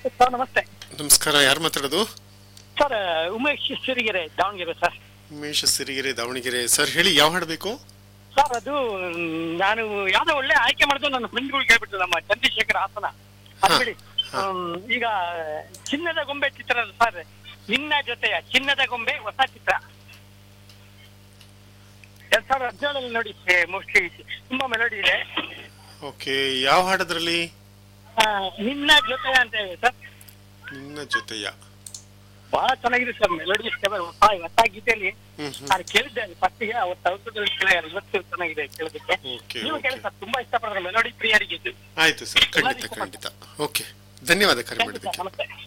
Sir ನಮಸ್ತೆ ನಮಸ್ಕಾರ ಯಾರು ಮಾತಾಡೋದು sir Umesh Sirigere Davanagere sir Umesh Sirigere Davanagere sir ಹೇಳಿ ಯಾವ ಹಾಡು ಬೇಕು ಸರ್ ಅದು ಮ್, ನಾನು ಯಾವ್ದೋ ಒಳ್ಳೆ ಆಯ್ಕೆ ಮಾಡಿದ್ದು ನನ್ನ ಫ್ರೆಂಡ್ಗಳು ಕೇಳ್ಬಿಟ್ಟು ನಮ್ಮ ಚಂದ್ರಶೇಖರ್ ಹಾಸನ ಅದು ಹಾ, ಬಿಡಿ ಹಾ. ಹ್ಮ್, ಈಗ ಚಿನ್ನದ ಗೊಂಬೆ ಚಿತ್ರ ಸರ್ ನಿನ್ನ ಜೊತೆಯ ಚಿನ್ನದ ಗೊಂಬೆ ಹೊಸ ಚಿತ್ರ ಎರಡ್ ಸಾವಿರದ ಹದಿನೇಳಲ್ಲಿ ನೋಡಿ ಮೋಸ್ಟ್ಲಿ ತುಂಬಾ ಮೆಲೋಡಿ ಇದೆ ಓಕೆ ಯಾವ ಹಾಡದ್ರಲ್ಲಿ ಆ, ನಿನ್ನ ಜೊತೆ ಅಂತ ಇದೆ ಸರ್ ನಿನ್ನ ಜೊತೆಯ ಬಹಳ ಚೆನ್ನಾಗಿದೆ ಸರ್ ಮೆಲೋಡಿ ಹೊಸ ಹೊಸ ಗೀತೆಯಲ್ಲಿ ಹ್ಮ್ ಹ್ಮ್ ನಾನು ಕೇಳಿದ್ದೆ ಫಸ್ಟಿಗೆ ಅವತ್ತು ಅವತ್ತದಲ್ಲಿ ಕೇಳಿದೆ ಇವತ್ತು ಚೆನ್ನಾಗಿದೆ ಕೇಳೋದಕ್ಕೆ ಓಕೆ ನೀವು ಓಕೆ ಕೇಳಿ ಸರ್ ತುಂಬಾ ಇಷ್ಟಪಡ್ತಾರೆ ಮೆಲೋಡಿ ಪ್ರಿಯರಿಗೆ ಇದು ಆಯ್ತು ಸರ್ ಖಂಡಿತ ಖಂಡಿತ ಓಕೆ ಧನ್ಯವಾದ ಕರೆ ಥ್ಯಾಂಕ್ ಯು ಸರ್ ಮಾಡಿದ್ದಕ್ಕೆ ನಮಸ್ತೆ